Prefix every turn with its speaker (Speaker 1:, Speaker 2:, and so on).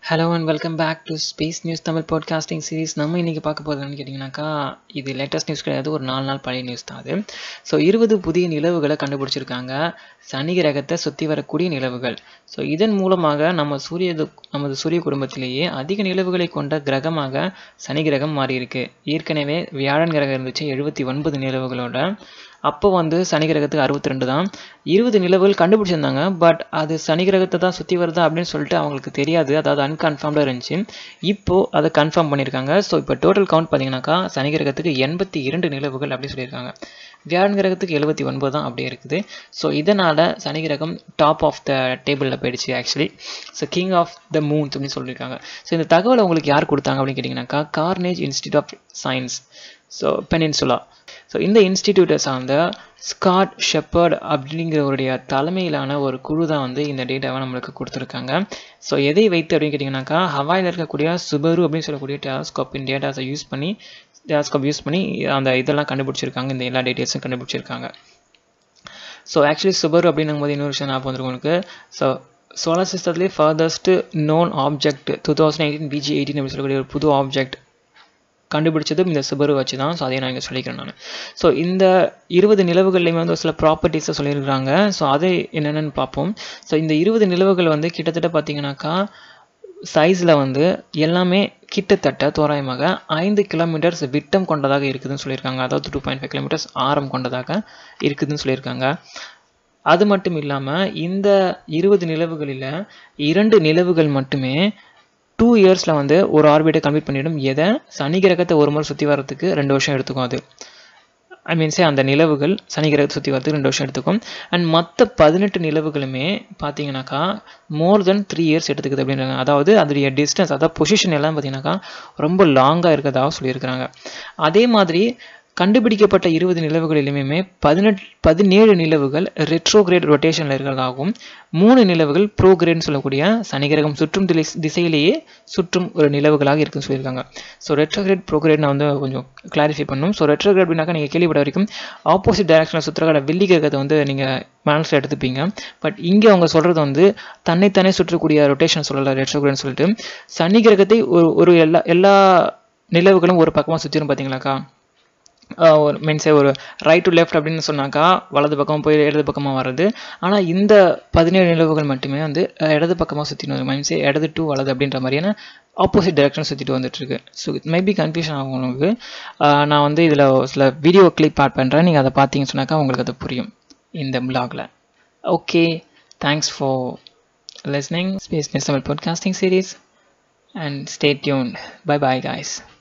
Speaker 1: hello and welcome back to space news Tamil podcasting series நம்ம இன்றைக்கி பார்க்க போகிறதுன்னு கேட்டிங்கனாக்கா இது லேட்டஸ்ட் நியூஸ் கிடையாது ஒரு நாலு நாள் பழைய நியூஸ் தான் அது ஸோ இருபது புதிய நிலவுகளை கண்டுபிடிச்சிருக்காங்க சனி கிரகத்தை சுற்றி வரக்கூடிய நிலவுகள் ஸோ இதன் மூலமாக நம்ம சூரிய நமது சூரிய குடும்பத்திலேயே அதிக நிலவுகளை கொண்ட கிரகமாக சனி கிரகம் மாறியிருக்கு ஏற்கனவே வியாழன் கிரகம் இருந்துச்சு எழுபத்தி ஒன்பது நிலவுகளோட அப்போ வந்து சனி கிரகத்துக்கு அறுபத்தி ரெண்டு தான் இருபது நிலவுகள் கண்டுபிடிச்சிருந்தாங்க பட் அது சனி கிரகத்தை தான் சுற்றி வருதா அப்படின்னு சொல்லிட்டு அவங்களுக்கு தெரியாது அதாவது அன்கன்ஃபார்ம்டாக இருந்துச்சு இப்போது அதை கன்ஃபார்ம் பண்ணியிருக்காங்க ஸோ இப்போ டோட்டல் கவுண்ட் பார்த்தீங்கன்னாக்கா சனி கிரகத்துக்கு எண்பத்தி இரண்டு நிலவுகள் அப்படி சொல்லியிருக்காங்க வியாழன் கிரகத்துக்கு எழுபத்தி ஒன்பது தான் அப்படியே இருக்குது ஸோ இதனால் சனி கிரகம் டாப் ஆஃப் த டேபிளில் போயிடுச்சு actually so king of the moon அப்படின்னு சொல்லியிருக்காங்க ஸோ இந்த தகவலை உங்களுக்கு யார் கொடுத்தாங்க அப்படின்னு கேட்டிங்கனாக்கா Carnegie institute of science so peninsula so இந்த இன்ஸ்டிடியூட்டை சார்ந்த ஸ்காட் ஷெப்பர்ட் அப்படிங்கிறவருடைய தலைமையிலான ஒரு குழு தான் வந்து இந்த டேட்டாவை நம்மளுக்கு கொடுத்துருக்காங்க ஸோ எதை வைத்து அப்படின்னு கேட்டிங்கனாக்கா ஹவாயில் இருக்கக்கூடிய சுபரு அப்படின்னு சொல்லக்கூடிய டெலஸ்கோப்பின் டேட்டாஸை யூஸ் பண்ணி டெலஸ்கோப் யூஸ் பண்ணி அந்த இதெல்லாம் கண்டுபிடிச்சிருக்காங்க இந்த எல்லா டீட்டெயில்ஸும் கண்டுபிடிச்சிருக்காங்க ஸோ ஆக்சுவலி சுபரு அப்படின்னும் போது இன்னொரு விஷயம் ஞாபகம் வந்துருக்கும் உங்களுக்கு ஸோ சோலார் சிஸ்டத்துலேயே farthest known object two thousand eighteen VG eighteen அப்படின்னு சொல்லக்கூடிய ஒரு புது ஆப்ஜெக்ட் கண்டுபிடிச்சதும் இந்த சுபரு வச்சு தான் ஸோ அதை நான் இங்கே சொல்லிக்கிறேன் நான் ஸோ இந்த இருபது நிலவுகள்லையுமே வந்து ஒரு சில ப்ராப்பர்ட்டிஸை சொல்லியிருக்கிறாங்க ஸோ அதை என்னென்னு பார்ப்போம் ஸோ இந்த இருபது நிலவுகள் வந்து கிட்டத்தட்ட பார்த்தீங்கன்னாக்கா சைஸில் வந்து எல்லாமே கிட்டத்தட்ட தோராயமாக ஐந்து கிலோமீட்டர்ஸ் விட்டம் கொண்டதாக இருக்குதுன்னு சொல்லியிருக்காங்க அதாவது டூ பாயிண்ட் ஃபைவ் கிலோமீட்டர்ஸ் ஆரம் கொண்டதாக இருக்குதுன்னு சொல்லியிருக்காங்க அது மட்டும் இல்லாமல் இந்த இருபது நிலவுகளில் இரண்டு நிலவுகள் மட்டுமே டூ இயர்ஸில் வந்து ஒரு ஆர்பிட்டை கம்ப்ளீட் பண்ணிவிடும் எதை சனி கிரகத்தை ஒரு முறை சுற்றி வர்றதுக்கு ரெண்டு வருஷம் எடுத்துக்கும் அது ஐ மீன்ஸே அந்த நிலவுகள் சனி கிரகத்தை சுற்றி வரதுக்கு ரெண்டு வருஷம் எடுத்துக்கும் அண்ட் மற்ற பதினெட்டு நிலவுகளுமே பார்த்தீங்கன்னாக்கா மோர் தென் த்ரீ இயர்ஸ் எடுத்துக்குது அப்படின்றாங்க அதாவது அதோடைய டிஸ்டன்ஸ் அதாவது பொசிஷன் எல்லாம் பார்த்தீங்கன்னாக்கா ரொம்ப லாங்காக இருக்கிறதாக சொல்லியிருக்கிறாங்க அதே மாதிரி கண்டுபிடிக்கப்பட்ட இருபது நிலவுகளிலுமே பதினெட் பதினேழு நிலவுகள் ரெட்ரோகிரேட் ரொட்டேஷனில் இருக்கிறதாகவும் மூணு நிலவுகள் ப்ரோகிரேட்னு சொல்லக்கூடிய சனிகிரகம் சுற்றும் திசை திசையிலேயே சுற்றும் ஒரு நிலவுகளாக இருக்குன்னு சொல்லியிருக்காங்க ஸோ ரெட்ரோகிரேட் ப்ரோகிரேட் நான் வந்து கொஞ்சம் கிளாரிஃபை பண்ணணும் ஸோ ரெட்ரோகிரேட் அப்படின்னாக்கா நீங்கள் கேள்விப்பட வரைக்கும் ஆப்போசிட் டைரக்ஷனில் சுற்றுற வெள்ளி கிரகத்தை வந்து நீங்கள் மனசில் எடுத்துப்பீங்க பட் இங்கே அவங்க சொல்கிறது வந்து தன்னைத்தானே சுற்றக்கூடிய ரொட்டேஷன் சொல்லலை ரெட்ரோகிரேட்னு சொல்லிட்டு சனி கிரகத்தை ஒரு ஒரு எல்லா எல்லா நிலவுகளும் ஒரு பக்கமாக சுற்றிடும் பார்த்தீங்களாக்கா ஒரு மீன்ஸே ஒரு ரைட் டு லெஃப்ட் அப்படின்னு சொன்னாக்கா வலது பக்கம் போய் இடது பக்கமாக வர்றது ஆனால் இந்த பதினேழு நிலவுகள் மட்டுமே வந்து இடது பக்கமாக சுற்றினு மீன்ஸே இடது டு வலது அப்படின்ற மாதிரியான ஆப்போசிட் டைரக்ஷன் சுற்றிட்டு வந்துட்டுருக்கு ஸோ இட் மேபி கன்ஃபியூஷன் ஆகும் உங்களுக்கு நான் வந்து இதில் சில வீடியோ கிளிப் ஆட் பண்ணுறேன் நீங்கள் அதை பார்த்தீங்கன்னு சொன்னாக்கா உங்களுக்கு அது புரியும் இந்த பிளாகில் okay thanks for listening space news Tamil podcasting series and stay tuned bye bye guys